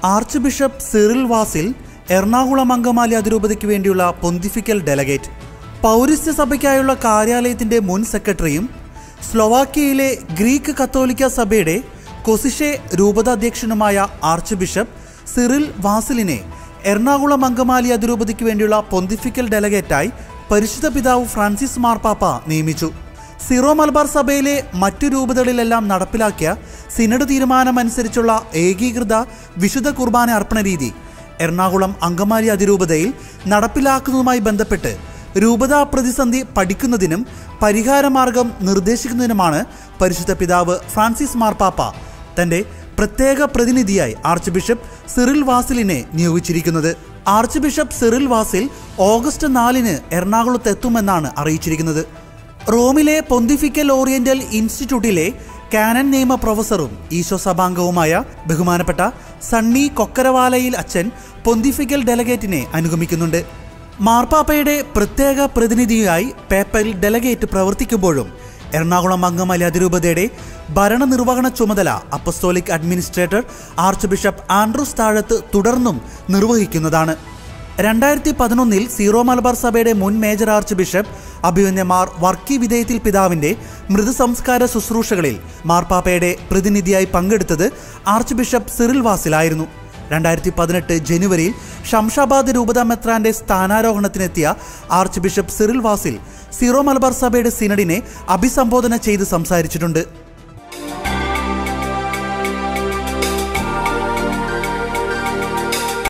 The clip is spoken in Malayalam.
arch archbishop Cyril Vasil Ernakulam Angamaly അതിരൂപതയ്ക്ക് വേണ്ടിയുള്ള പൊന്തിഫിക്കൽ ഡെലഗേറ്റ് പൗരസ്ത്യ സഭയ്ക്കായുള്ള കാര്യാലയത്തിന്റെ മുൻ സെക്രട്ടറിയും സ്ലൊവാക്യയിലെ ഗ്രീക്ക് കത്തോലിക്ക സഭയുടെ കൊസിഷെ രൂപതാധ്യക്ഷനുമായ ആർച്ച് ബിഷപ്പ് സിറിൽ വാസിലിനെ എറണാകുളം അങ്കമാലി അതിരൂപതയ്ക്ക് വേണ്ടിയുള്ള പൊന്തിഫിക്കൽ ഡെലഗേറ്റായി പരിശുദ്ധ പിതാവ് ഫ്രാൻസിസ് മാർപ്പാപ്പ നിയമിച്ചു സിറോ മലബാർ സഭയിലെ മറ്റു രൂപതകളിലെല്ലാം നടപ്പിലാക്കിയ സിനഡ് തീരുമാനമനുസരിച്ചുള്ള ഏകീകൃത വിശുദ്ധ കുർബാന അർപ്പണ രീതി എറണാകുളം അങ്കമാലി അതിരൂപതയിൽ നടപ്പിലാക്കുന്നതുമായി ബന്ധപ്പെട്ട് രൂപതാ പ്രതിസന്ധി പഠിക്കുന്നതിനും പരിഹാരമാർഗം നിർദ്ദേശിക്കുന്നതിനുമാണ് പരിശുദ്ധ പിതാവ് ഫ്രാൻസിസ് മാർപ്പാപ്പ തന്റെ പ്രത്യേക പ്രതിനിധിയായി ആർച്ച് ബിഷപ്പ് സിറിൽ വാസിലിനെ നിയോഗിച്ചിരിക്കുന്നത് archbishop Cyril Vasil August നാലിന് എറണാകുളത്ത് എത്തുമെന്നാണ് അറിയിച്ചിരിക്കുന്നത് റോമിലെ പൊന്തിഫിക്കൽ ഓറിയന്റൽ ഇൻസ്റ്റിറ്റ്യൂട്ടിലെ കാനൻ നിയമ പ്രൊഫസറും ഈശോ സഭാംഗവുമായ ബഹുമാനപ്പെട്ട സണ്ണി കൊക്കരവാലയിൽ അച്ഛൻ പൊന്തിഫിക്കൽ ഡെലഗേറ്റിനെ അനുഗമിക്കുന്നുണ്ട് മാർപ്പാപ്പയുടെ പ്രത്യേക പ്രതിനിധിയായി പേപ്പൽ ഡെലഗേറ്റ് പ്രവർത്തിക്കുമ്പോഴും എറണാകുളം അങ്കമാലി അതിരൂപതയുടെ ഭരണനിർവഹണ ചുമതല apostolic administrator archbishop Andrews Thazhath തുടർന്നും നിർവഹിക്കുന്നതാണ് രണ്ടായിരത്തി പതിനൊന്നിൽ സീറോ മലബാർ സഭയുടെ മുൻ മേജർ ആർച്ച് ബിഷപ്പ് അഭിമന്യമാർ വർക്കി വിധേയത്തിൽ പിതാവിന്റെ മൃതസംസ്കാര ശുശ്രൂഷകളിൽ മാർപ്പാപ്പയുടെ പ്രതിനിധിയായി പങ്കെടുത്തത് ആർച്ച് ബിഷപ്പ് സിറിൽ വാസിലായിരുന്നു രണ്ടായിരത്തി പതിനെട്ട് ജനുവരിയിൽ ഷംഷാബാദ് രൂപത മെത്രാന്റെ സ്ഥാനാരോഹണത്തിനെത്തിയ archbishop Cyril Vasil Syro Malabar സഭയുടെ സിനഡിനെ അഭിസംബോധന ചെയ്ത് സംസാരിച്ചിട്ടുണ്ട്